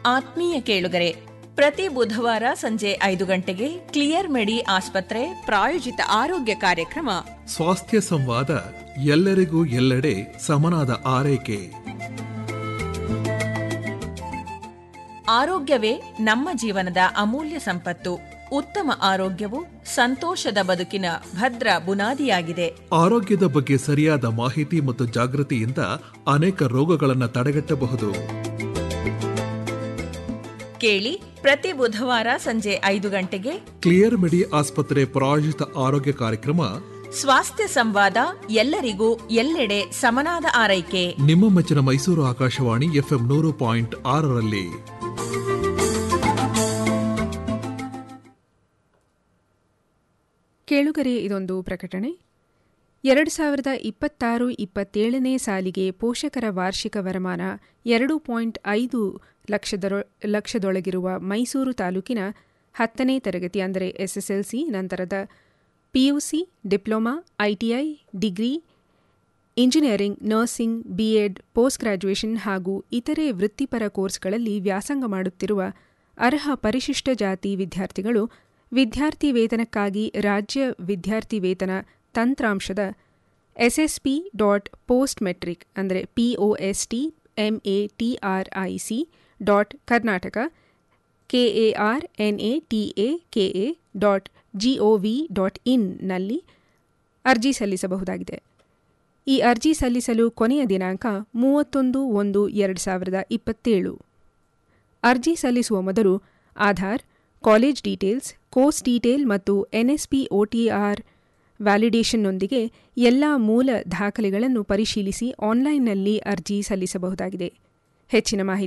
ಆತ್ಮೀಯ ಕೇಳುಗರೆ ಪ್ರತಿ ಬುಧವಾರ ಸಂಜೆ ಐದು ಗಂಟೆಗೆ ಕ್ಲಿಯರ್ ಮೆಡಿ ಆಸ್ಪತ್ರೆ ಪ್ರಾಯೋಜಿತ ಆರೋಗ್ಯ ಕಾರ್ಯಕ್ರಮ ಸ್ವಾಸ್ಥ್ಯ ಸಂವಾದ ಎಲ್ಲರಿಗೂ ಎಲ್ಲೆಡೆ ಸಮನಾದ ಆರೈಕೆ ಆರೋಗ್ಯವೇ ನಮ್ಮ ಜೀವನದ ಅಮೂಲ್ಯ ಸಂಪತ್ತು ಉತ್ತಮ ಆರೋಗ್ಯವು ಸಂತೋಷದ ಬದುಕಿನ ಭದ್ರ ಬುನಾದಿಯಾಗಿದೆ ಆರೋಗ್ಯದ ಬಗ್ಗೆ ಸರಿಯಾದ ಮಾಹಿತಿ ಮತ್ತು ಜಾಗೃತಿಯಿಂದ ಅನೇಕ ರೋಗಗಳನ್ನು ತಡೆಗಟ್ಟಬಹುದು ಕೇಳಿ ಪ್ರತಿ ಬುಧವಾರ ಸಂಜೆ ಐದು ಗಂಟೆಗೆ ಕ್ಲಿಯರ್ ಮೆಡಿ ಆಸ್ಪತ್ರೆ ಪ್ರಾಯೋಜಿತ ಆರೋಗ್ಯ ಕಾರ್ಯಕ್ರಮ ಸ್ವಾಸ್ಥ್ಯ ಸಂವಾದ ಎಲ್ಲರಿಗೂ ಎಲ್ಲೆಡೆ ಸಮನಾದ ಆರೈಕೆ ನಿಮ್ಮ ಮೆಚ್ಚಿನ ಮೈಸೂರು ಆಕಾಶವಾಣಿ ಎಫ್ಎಂ ನೂರು ಪಾಯಿಂಟ್ ಆರರಲ್ಲಿ ಕೇಳುಗರೆ ಇದೊಂದು ಪ್ರಕಟಣೆ ಎರಡು ಸಾವಿರದ ಇಪ್ಪತ್ತಾರು ಇಪ್ಪತ್ತೇಳನೇ ಸಾಲಿಗೆ ಪೋಷಕರ ವಾರ್ಷಿಕ ವರಮಾನ ಎರಡು ಪಾಯಿಂಟ್ ಐದು ಲಕ್ಷದರೊ ಲಕ್ಷದೊಳಗಿರುವ ಮೈಸೂರು ತಾಲೂಕಿನ ಹತ್ತನೇ ತರಗತಿ ಅಂದರೆ ಎಸ್ಎಸ್ಎಲ್ಸಿ ನಂತರದ PUC diploma ITI degree engineering nursing BEd post graduation ಹಾಗೂ ಇತರೆ ವೃತ್ತಿಪರ ಕೋರ್ಸ್ಗಳಲ್ಲಿ ವ್ಯಾಸಂಗ ಮಾಡುತ್ತಿರುವ ಅರ್ಹ ಪರಿಶಿಷ್ಟ ಜಾತಿ ವಿದ್ಯಾರ್ಥಿಗಳು ವಿದ್ಯಾರ್ಥಿ ವೇತನಕ್ಕಾಗಿ ರಾಜ್ಯ ವಿದ್ಯಾರ್ಥಿ ವೇತನ ತಂತ್ರಾಂಶದ ಎಸ್ಎಸ್ಪಿ ಡಾಟ್ ಪೋಸ್ಟ್ ಮೆಟ್ರಿಕ್ ಅಂದರೆ POST MATRIC dot Karnataka KAR NATA KA dot GOV dot ಇನ್ನಲ್ಲಿ ಅರ್ಜಿ ಸಲ್ಲಿಸಬಹುದಾಗಿದೆ ಈ ಅರ್ಜಿ ಸಲ್ಲಿಸಲು ಕೊನೆಯ ದಿನಾಂಕ ಮೂವತ್ತೊಂದು ಒಂದು ಎರಡು ಸಾವಿರದ ಇಪ್ಪತ್ತೇಳು ಅರ್ಜಿ ಸಲ್ಲಿಸುವ ಮೊದಲು Aadhaar college details course detail ಮತ್ತು ಎನ್ಎಸ್ಪಿ ಒಟಿಆರ್ ವ್ಯಾಲಿಡೇಷನ್ನೊಂದಿಗೆ ಎಲ್ಲ ಮೂಲ ದಾಖಲೆಗಳನ್ನು ಪರಿಶೀಲಿಸಿ ಆನ್ಲೈನ್ನಲ್ಲಿ ಅರ್ಜಿ ಸಲ್ಲಿಸಬಹುದಾಗಿದೆ ಹೆಚ್ಚಿನ ಮಾಹಿತಿ